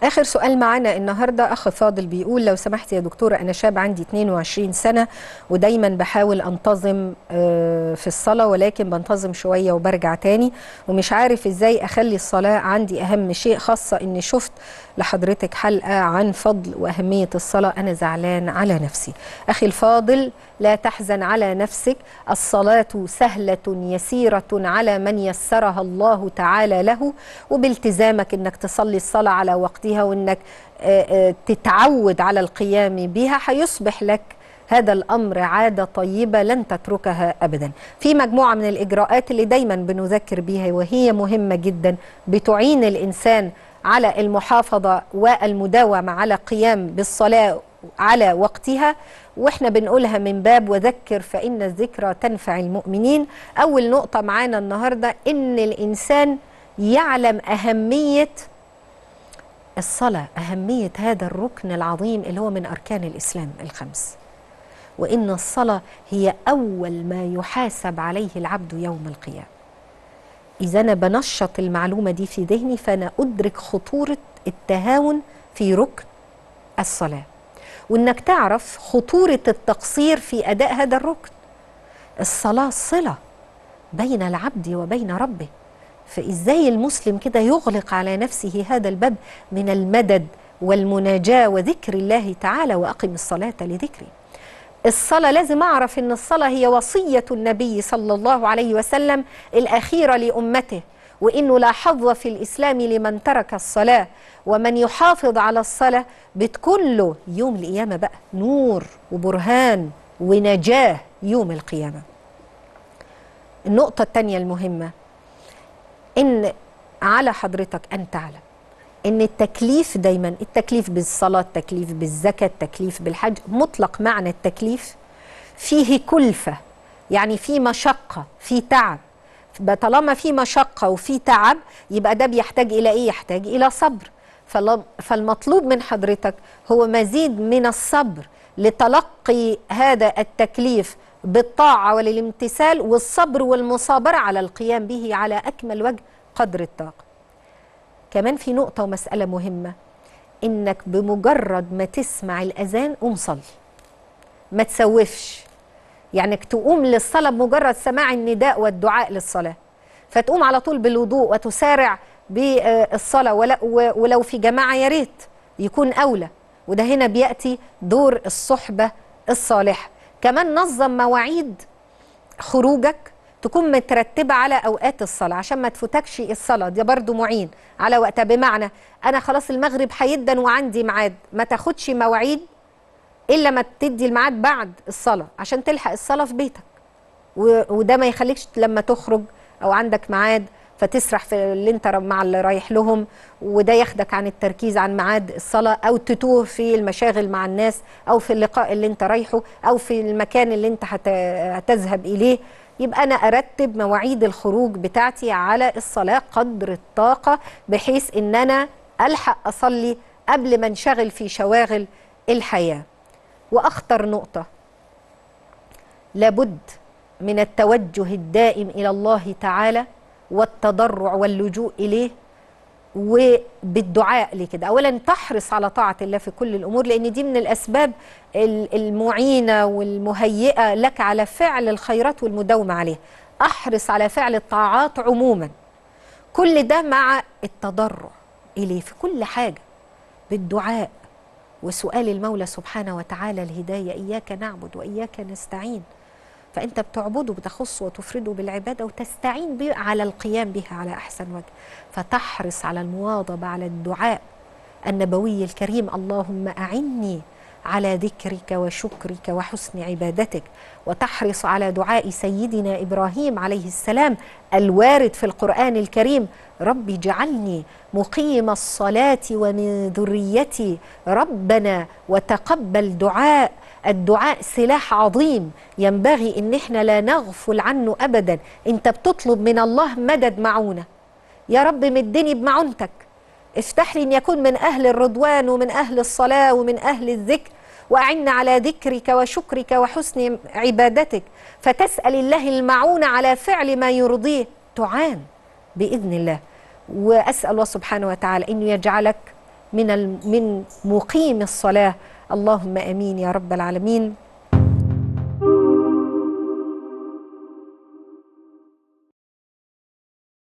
آخر سؤال معانا النهاردة أخ فاضل بيقول لو سمحت يا دكتورة أنا شاب عندي 22 سنة ودايما بحاول أنتظم آه، في الصلاة ولكن بنتظم شوية وبرجع تاني ومش عارف إزاي أخلي الصلاة عندي أهم شيء خاصة إني شفت لحضرتك حلقة عن فضل وأهمية الصلاة أنا زعلان على نفسي أخي الفاضل لا تحزن على نفسك الصلاة سهلة يسيرة على من يسرها الله تعالى له وبالتزامك انك تصلي الصلاة على وقتها وانك آه، آه، تتعود على القيام بها هيصبح لك هذا الأمر عادة طيبة لن تتركها أبدا في مجموعة من الإجراءات اللي دايما بنذكر بها وهي مهمة جدا بتعين الإنسان على المحافظة والمداومة على قيام بالصلاة على وقتها واحنا بنقولها من باب وذكر فإن الذكرى تنفع المؤمنين أول نقطة معانا النهاردة إن الإنسان يعلم أهمية الصلاة أهمية هذا الركن العظيم اللي هو من أركان الإسلام الخمس وإن الصلاة هي أول ما يحاسب عليه العبد يوم القيامة إذا أنا بنشط المعلومة دي في ذهني فأنا أدرك خطورة التهاون في ركن الصلاة وإنك تعرف خطورة التقصير في أداء هذا الركن الصلاة صلة بين العبد وبين ربه فإزاي المسلم كده يغلق على نفسه هذا الباب من المدد والمناجاة وذكر الله تعالى وأقم الصلاة لذكري الصلاة لازم أعرف أن الصلاة هي وصية النبي صلى الله عليه وسلم الأخيرة لأمته وإنه لا حظ في الإسلام لمن ترك الصلاة ومن يحافظ على الصلاة بتكون له يوم القيامة بقى نور وبرهان ونجاة يوم القيامة النقطة الثانية المهمة إن على حضرتك أن تعلم ان التكليف دايما التكليف بالصلاه التكليف بالزكاه التكليف بالحج مطلق معنى التكليف فيه كلفه يعني في مشقه في تعب طالما في مشقه وفي تعب يبقى ده بيحتاج الى ايه يحتاج الى صبر فالمطلوب من حضرتك هو مزيد من الصبر لتلقي هذا التكليف بالطاعه والامتثال والصبر والمصابره على القيام به على اكمل وجه قدر الطاقه كمان في نقطة ومسألة مهمة إنك بمجرد ما تسمع الأذان قوم صلي ما تسوفش يعني انك تقوم للصلاة بمجرد سماع النداء والدعاء للصلاة فتقوم على طول بالوضوء وتسارع بالصلاة ولو في جماعة يا ريت يكون أولى وده هنا بيأتي دور الصحبة الصالحة كمان نظم مواعيد خروجك تكون مترتبة على أوقات الصلاة عشان ما تفوتكش الصلاة دي برضو معين على وقتها بمعنى أنا خلاص المغرب هيدن وعندي ميعاد ما تاخدش مواعيد إلا ما تدي الميعاد بعد الصلاة عشان تلحق الصلاة في بيتك وده ما يخليكش لما تخرج أو عندك ميعاد فتسرح في اللي انت مع اللي رايح لهم وده ياخدك عن التركيز عن ميعاد الصلاه او تتوه في المشاغل مع الناس او في اللقاء اللي انت رايحه او في المكان اللي انت هتذهب اليه يبقى أنا أرتب مواعيد الخروج بتاعتي على الصلاة قدر الطاقة بحيث إن أنا ألحق أصلي قبل ما انشغل في شواغل الحياة وأخطر نقطة لابد من التوجه الدائم إلى الله تعالى والتضرع واللجوء إليه وبالدعاء لكده اولا تحرص على طاعه الله في كل الامور لان دي من الاسباب المعينه والمهيئه لك على فعل الخيرات والمداومه عليها احرص على فعل الطاعات عموما كل ده مع التضرع اليه في كل حاجه بالدعاء وسؤال المولى سبحانه وتعالى الهدايه اياك نعبد واياك نستعين فانت بتعبده بتخص وتفرده بالعباده وتستعين به على القيام بها على احسن وجه فتحرص على المواظبه على الدعاء النبوي الكريم اللهم اعني على ذكرك وشكرك وحسن عبادتك وتحرص على دعاء سيدنا ابراهيم عليه السلام الوارد في القران الكريم رب اجعلني مقيم الصلاه ومن ذريتي ربنا وتقبل دعاء الدعاء سلاح عظيم ينبغي ان احنا لا نغفل عنه ابدا انت بتطلب من الله مدد معونه يا رب مدني بمعونتك افتح لي ان يكون من اهل الرضوان ومن اهل الصلاه ومن اهل الذكر واعنا على ذكرك وشكرك وحسن عبادتك فتسال الله المعونه على فعل ما يرضيه تعان باذن الله واسال الله سبحانه وتعالى انه يجعلك من من مقيم الصلاه اللهم امين يا رب العالمين